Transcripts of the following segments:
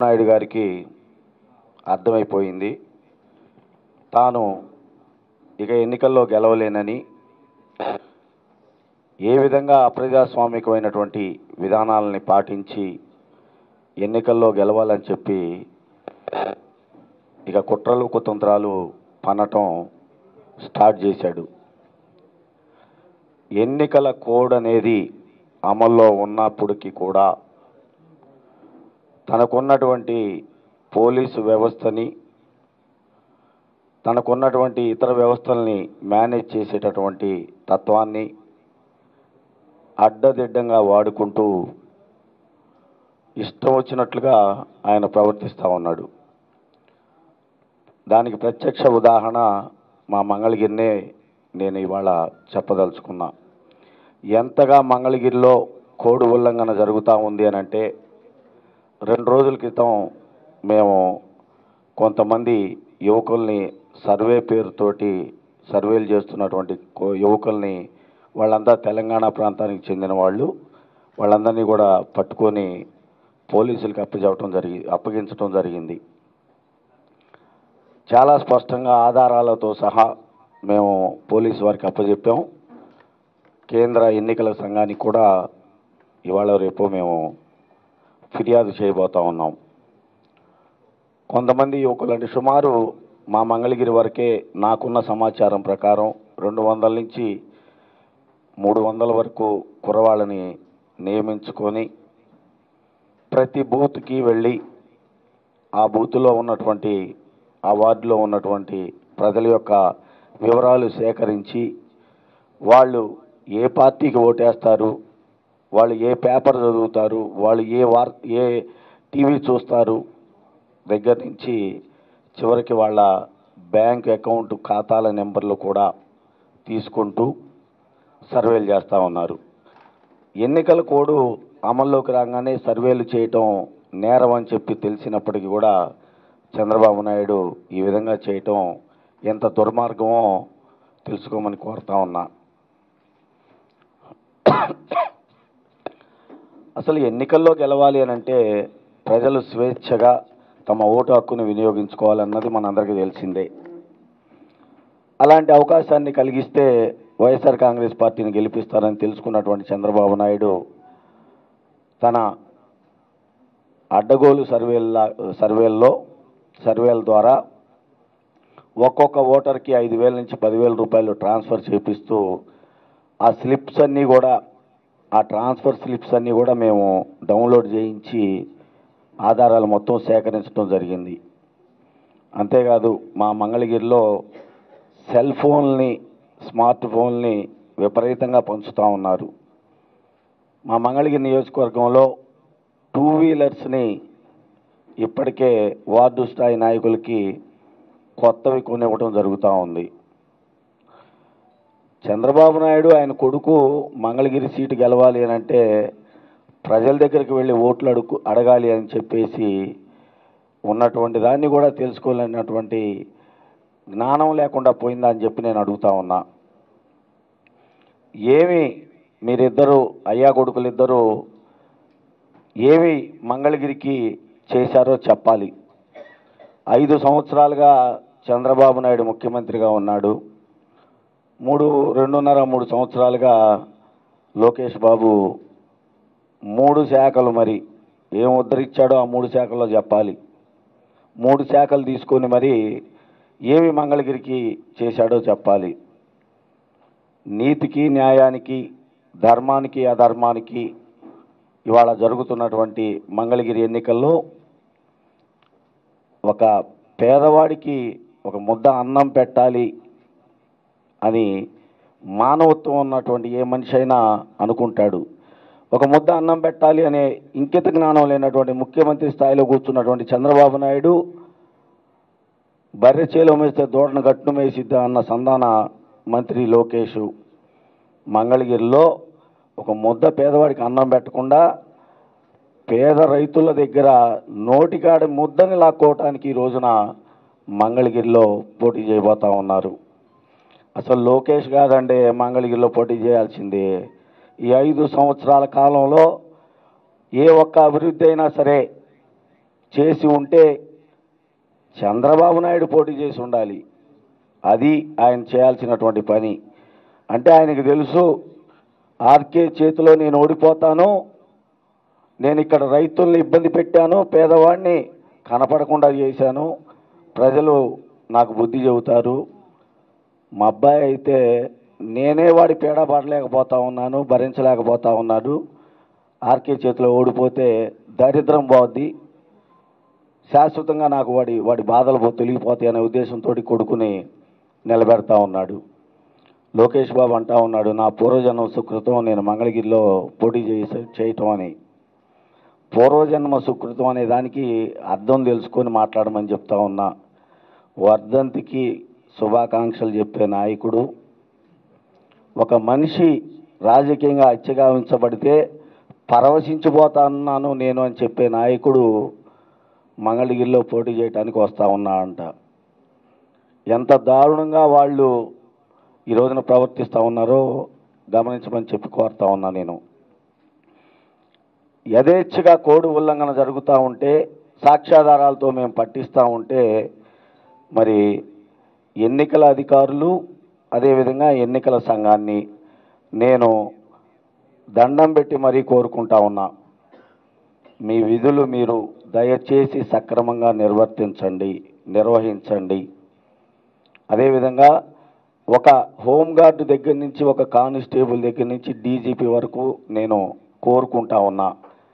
నాయుడు గారికి అర్థమైపోయింది తాను ఇక ఎన్నికల్లో గెలవలేనని ఏ విధంగా అప్రజాస్వామికమైనటువంటి విధానాలని పాటించి ఎన్నికల్లో గెలవాలని చెప్పి ఇక కుట్రలు కుతంత్రాలు పనటం స్టార్ట్ చేశాడు ఎన్నికల కోడ్ అనేది అమల్లో ఉన్నప్పటికీ కూడా తనకున్నటువంటి పోలీసు వ్యవస్థని తనకున్నటువంటి ఇతర వ్యవస్థల్ని మేనేజ్ చేసేటటువంటి తత్వాన్ని అడ్డదిడ్డంగా వాడుకుంటూ ఇష్టం వచ్చినట్లుగా ఆయన ప్రవర్తిస్తూ ఉన్నాడు దానికి ప్రత్యక్ష ఉదాహరణ మా మంగళగిరినే నేను ఇవాళ చెప్పదలుచుకున్నా ఎంతగా మంగళగిరిలో కోడ్ ఉల్లంఘన జరుగుతూ ఉంది అని అంటే రెండు రోజుల క్రితం మేము కొంతమంది యువకుల్ని సర్వే పేరుతోటి సర్వేలు చేస్తున్నటువంటి కో- యువకుల్ని వాళ్ళంతా తెలంగాణ ప్రాంతానికి చెందిన వాళ్ళు వాళ్ళందరినీ కూడా పట్టుకొని పోలీసులకు అప్పచెప్పడం జరిగి అప్పగించడం జరిగింది చాలా స్పష్టంగా ఆధారాలతో సహా మేము పోలీసు వారికి అప్పచెప్పాం కేంద్ర ఎన్నికల సంఘానికి కూడా ఇవాళ రేపు మేము ఫిర్యాదు చేయబోతా ఉన్నాం కొంతమంది యువకులు అంటే సుమారు మా మంగళగిరి వరకే నాకున్న సమాచారం ప్రకారం రెండు వందల నుంచి మూడు వందల వరకు కుర్రవాళ్ళని నియమించుకొని ప్రతి బూత్కి వెళ్ళి ఆ బూత్లో ఉన్నటువంటి ఆ వార్డులో ఉన్నటువంటి ప్రజల యొక్క వివరాలు సేకరించి వాళ్ళు ఏ పార్టీకి ఓటేస్తారు వాళ్ళు ఏ పేపర్ చదువుతారు వాళ్ళు ఏ వార్ ఏ టీవీ చూస్తారు దగ్గర నుంచి చివరికి వాళ్ళ బ్యాంక్ అకౌంట్ ఖాతాల నెంబర్లు కూడా తీసుకుంటూ సర్వేలు చేస్తూ ఉన్నారు ఎన్నికల కోడ్ అమల్లోకి రాగానే సర్వేలు చేయటం నేరం అని చెప్పి తెలిసినప్పటికీ కూడా చంద్రబాబు నాయుడు ఈ విధంగా చేయటం ఎంత దుర్మార్గమో తెలుసుకోమని కోరుతా ఉన్నా అసలు ఎన్నికల్లో గెలవాలి అని అంటే ప్రజలు స్వేచ్ఛగా తమ ఓటు హక్కును వినియోగించుకోవాలన్నది మనందరికీ తెలిసిందే అలాంటి అవకాశాన్ని కలిగిస్తే వైఎస్ఆర్ కాంగ్రెస్ పార్టీని గెలిపిస్తారని తెలుసుకున్నటువంటి చంద్రబాబు నాయుడు తన అడ్డగోలు సర్వేల సర్వేల్లో సర్వేల ద్వారా ఒక్కొక్క ఓటర్కి ఐదు వేల నుంచి పదివేల రూపాయలు ట్రాన్స్ఫర్ చేపిస్తూ ఆ స్లిప్స్ అన్నీ కూడా ఆ ట్రాన్స్ఫర్ స్లిప్స్ అన్నీ కూడా మేము డౌన్లోడ్ చేయించి ఆధారాలు మొత్తం సేకరించడం జరిగింది అంతేకాదు మా మంగళగిరిలో సెల్ ఫోన్ని స్మార్ట్ ఫోన్ని విపరీతంగా పంచుతూ ఉన్నారు మా మంగళగిరి నియోజకవర్గంలో టూ వీలర్స్ని ఇప్పటికే వార్డు స్థాయి నాయకులకి కొత్తవి కొనివ్వడం జరుగుతూ ఉంది చంద్రబాబు నాయుడు ఆయన కొడుకు మంగళగిరి సీటు గెలవాలి అని అంటే ప్రజల దగ్గరికి వెళ్ళి ఓట్లు అడుగు అడగాలి అని చెప్పేసి ఉన్నటువంటి దాన్ని కూడా తెలుసుకోలేనటువంటి జ్ఞానం లేకుండా పోయిందా అని చెప్పి నేను అడుగుతా ఉన్నా ఏమి మీరిద్దరూ అయ్యా కొడుకులిద్దరూ ఏమి మంగళగిరికి చేశారో చెప్పాలి ఐదు సంవత్సరాలుగా చంద్రబాబు నాయుడు ముఖ్యమంత్రిగా ఉన్నాడు మూడు రెండున్నర మూడు సంవత్సరాలుగా లోకేష్ బాబు మూడు శాఖలు మరి ఏం ఉద్ధరించాడో ఆ మూడు శాఖల్లో చెప్పాలి మూడు శాఖలు తీసుకొని మరి ఏమి మంగళగిరికి చేశాడో చెప్పాలి నీతికి న్యాయానికి ధర్మానికి అధర్మానికి ఇవాళ జరుగుతున్నటువంటి మంగళగిరి ఎన్నికల్లో ఒక పేదవాడికి ఒక ముద్ద అన్నం పెట్టాలి అని మానవత్వం ఉన్నటువంటి ఏ మనిషి అయినా అనుకుంటాడు ఒక ముద్ద అన్నం పెట్టాలి అనే ఇంకిత జ్ఞానం లేనటువంటి ముఖ్యమంత్రి స్థాయిలో కూర్చున్నటువంటి చంద్రబాబు నాయుడు బర్రె చేలో మేస్తే దూడను గట్టును మేసిద్దా అన్న సంధాన మంత్రి లోకేష్ మంగళగిరిలో ఒక ముద్ద పేదవాడికి అన్నం పెట్టకుండా పేద రైతుల దగ్గర నోటికాడ ముద్దని లాక్కోవటానికి ఈ రోజున మంగళగిరిలో పోటీ చేయబోతా ఉన్నారు అసలు లోకేష్ కాదండి మంగళగిరిలో పోటీ చేయాల్సిందే ఈ ఐదు సంవత్సరాల కాలంలో ఏ ఒక్క అభివృద్ధి అయినా సరే చేసి ఉంటే చంద్రబాబు నాయుడు పోటీ చేసి ఉండాలి అది ఆయన చేయాల్సినటువంటి పని అంటే ఆయనకు తెలుసు ఆర్కే చేతిలో నేను ఓడిపోతాను నేను ఇక్కడ రైతుల్ని ఇబ్బంది పెట్టాను పేదవాడిని కనపడకుండా చేశాను ప్రజలు నాకు బుద్ధి చెబుతారు మా అబ్బాయి అయితే నేనే వాడి పీడ పడలేకపోతా ఉన్నాను భరించలేకపోతా ఉన్నాడు ఆర్కే చేతిలో ఓడిపోతే దరిద్రం పోద్ది శాశ్వతంగా నాకు వాడి వాడి బాధలు పో- తొలగిపోతాయి అనే ఉద్దేశంతో కొడుకుని నిలబెడతా ఉన్నాడు లోకేష్ బాబు అంటా ఉన్నాడు నా పూర్వజన్మ సుకృతం నేను మంగళగిరిలో పోటీ చేసి చేయటం అని పూర్వజన్మ సుకృతం అనే దానికి అర్థం తెలుసుకొని మాట్లాడమని చెప్తా ఉన్నా వర్ధంతికి శుభాకాంక్షలు చెప్పే నాయకుడు ఒక మనిషి రాజకీయంగా హత్యగావించబడితే పరవశించిపోతాన్నాను నేను అని చెప్పే నాయకుడు మంగళగిరిలో పోటీ చేయడానికి వస్తా ఉన్నా అంట ఎంత దారుణంగా వాళ్ళు ఈ రోజున ప్రవర్తిస్తూ ఉన్నారో గమనించమని చెప్పి కోరుతా ఉన్నా నేను యథేచ్ఛగా కోడ్ ఉల్లంఘన జరుగుతూ ఉంటే సాక్ష్యాధారాలతో మేము పట్టిస్తూ ఉంటే మరి ఎన్నికల అధికారులు అదేవిధంగా ఎన్నికల సంఘాన్ని నేను దండం పెట్టి మరీ కోరుకుంటా ఉన్నా మీ విధులు మీరు దయచేసి సక్రమంగా నిర్వర్తించండి నిర్వహించండి అదేవిధంగా ఒక హోంగార్డు దగ్గర నుంచి ఒక కానిస్టేబుల్ దగ్గర నుంచి డీజీపీ వరకు నేను కోరుకుంటా ఉన్నా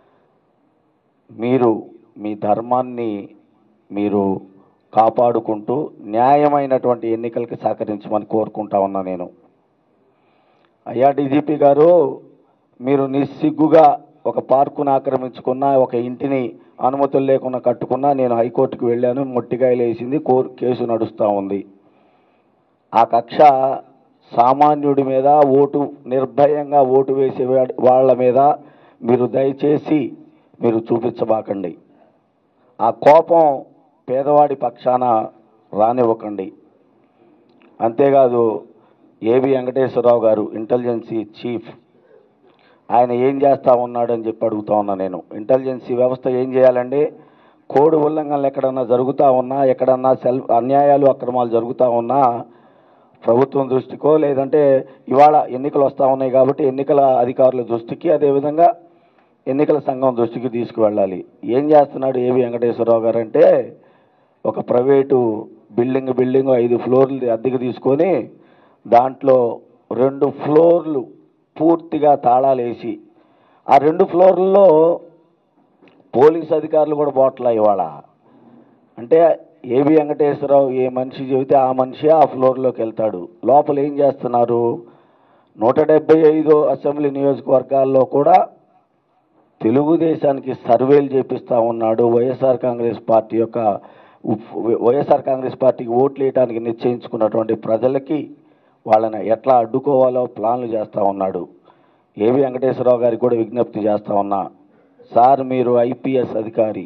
మీరు మీ ధర్మాన్ని మీరు కాపాడుకుంటూ న్యాయమైనటువంటి ఎన్నికలకి సహకరించమని కోరుకుంటా ఉన్నా నేను అయ్యా డీజీపీ గారు మీరు నిస్సిగ్గుగా ఒక పార్కును ఆక్రమించుకున్న ఒక ఇంటిని అనుమతులు లేకుండా కట్టుకున్నా నేను హైకోర్టుకు వెళ్ళాను మొట్టికాయలు వేసింది కోర్ కేసు నడుస్తూ ఉంది ఆ కక్ష సామాన్యుడి మీద ఓటు నిర్భయంగా ఓటు వేసే వా- వాళ్ళ మీద మీరు దయచేసి మీరు చూపించబాకండి ఆ కోపం పేదవాడి పక్షాన రానివ్వకండి అంతేకాదు ఏబి వెంకటేశ్వరరావు గారు ఇంటెలిజెన్సీ చీఫ్ ఆయన ఏం చేస్తా ఉన్నాడని చెప్పి అడుగుతా ఉన్నా నేను ఇంటెలిజెన్సీ వ్యవస్థ ఏం చేయాలండి కోడ్ ఉల్లంఘనలు ఎక్కడన్నా జరుగుతూ ఉన్నా ఎక్కడన్నా సెల్ అన్యాయాలు అక్రమాలు జరుగుతూ ఉన్నా ప్రభుత్వం దృష్టికో లేదంటే ఇవాళ ఎన్నికలు వస్తూ ఉన్నాయి కాబట్టి ఎన్నికల అధికారుల దృష్టికి అదేవిధంగా ఎన్నికల సంఘం దృష్టికి తీసుకువెళ్ళాలి ఏం చేస్తున్నాడు ఏవి వెంకటేశ్వరరావు గారు అంటే ఒక ప్రైవేటు బిల్డింగ్ బిల్డింగ్ ఐదు ఫ్లోర్లు అద్దెకు తీసుకొని దాంట్లో రెండు ఫ్లోర్లు పూర్తిగా తాళాలు వేసి ఆ రెండు ఫ్లోర్లలో పోలీస్ అధికారులు కూడా పోట్లా ఇవాళ అంటే ఏబి వెంకటేశ్వరరావు ఏ మనిషి చెబితే ఆ మనిషి ఆ ఫ్లోర్లోకి వెళ్తాడు లోపల ఏం చేస్తున్నారు నూట డెబ్బై ఐదు అసెంబ్లీ నియోజకవర్గాల్లో కూడా తెలుగుదేశానికి సర్వేలు చేపిస్తూ ఉన్నాడు వైఎస్ఆర్ కాంగ్రెస్ పార్టీ యొక్క ఉప్- వైఎస్ఆర్ కాంగ్రెస్ పార్టీకి ఓట్లు వేయడానికి నిశ్చయించుకున్నటువంటి ప్రజలకి వాళ్ళని ఎట్లా అడ్డుకోవాలో ప్లాన్లు చేస్తూ ఉన్నాడు ఏవి వెంకటేశ్వరరావు గారికి కూడా విజ్ఞప్తి చేస్తా ఉన్నా సార్ మీరు ఐపీఎస్ అధికారి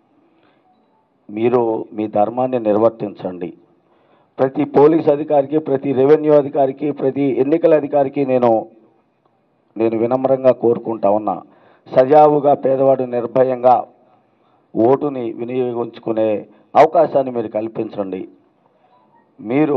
మీరు మీ ధర్మాన్ని నిర్వర్తించండి ప్రతి పోలీస్ అధికారికి ప్రతి రెవెన్యూ అధికారికి ప్రతి ఎన్నికల అధికారికి నేను నేను వినమ్రంగా కోరుకుంటా ఉన్నా సజావుగా పేదవాడు నిర్భయంగా ఓటుని వినియోగించుకునే అవకాశాన్ని మీరు కల్పించండి మీరు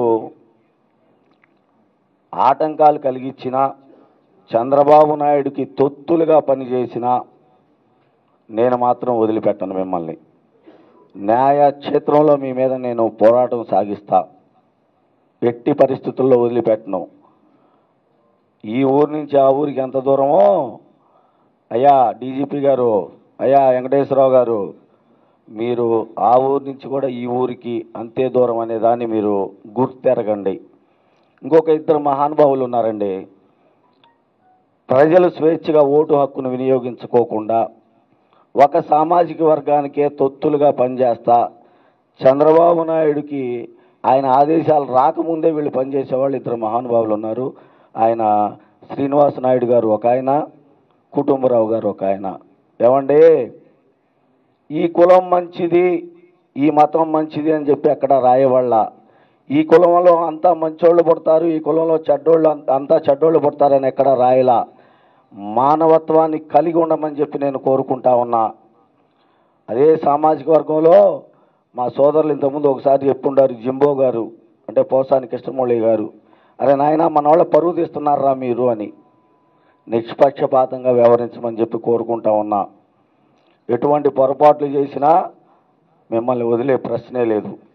ఆటంకాలు కలిగించిన చంద్రబాబు నాయుడుకి తొత్తులుగా పనిచేసిన నేను మాత్రం వదిలిపెట్టను మిమ్మల్ని న్యాయ క్షేత్రంలో మీ మీద నేను పోరాటం సాగిస్తా ఎట్టి పరిస్థితుల్లో వదిలిపెట్టను ఈ ఊరు నుంచి ఆ ఊరికి ఎంత దూరమో అయ్యా డీజీపీ గారు అయ్యా వెంకటేశ్వరరావు గారు మీరు ఆ ఊరు నుంచి కూడా ఈ ఊరికి అంతే దూరం అనే దాన్ని మీరు గుర్తెరగండి ఇంకొక ఇద్దరు మహానుభావులు ఉన్నారండి ప్రజలు స్వేచ్ఛగా ఓటు హక్కును వినియోగించుకోకుండా ఒక సామాజిక వర్గానికే తొత్తులుగా పనిచేస్తా చంద్రబాబు నాయుడుకి ఆయన ఆదేశాలు రాకముందే వీళ్ళు పనిచేసేవాళ్ళు ఇద్దరు మహానుభావులు ఉన్నారు ఆయన శ్రీనివాస నాయుడు గారు ఒక ఆయన కుటుంబరావు గారు ఒక ఆయన ఏమండి ఈ కులం మంచిది ఈ మతం మంచిది అని చెప్పి అక్కడ రాయవాళ్ళ ఈ కులంలో అంతా మంచోళ్ళు పుడతారు ఈ కులంలో చెడ్డోళ్ళు అంత- అంతా చెడ్డోళ్ళు పుడతారని ఎక్కడ రాయలా మానవత్వాన్ని కలిగి ఉండమని చెప్పి నేను కోరుకుంటా ఉన్నా అదే సామాజిక వర్గంలో మా సోదరులు ఇంతకుముందు ఒకసారి చెప్పుండారు జింబో గారు అంటే పోసాని కృష్ణమౌళి గారు అరే నాయన మన వాళ్ళ పరువు తీస్తున్నారా మీరు అని నిష్పక్షపాతంగా వ్యవహరించమని చెప్పి కోరుకుంటా ఉన్నా ఎటువంటి పొరపాట్లు చేసినా మిమ్మల్ని వదిలే ప్రశ్నే లేదు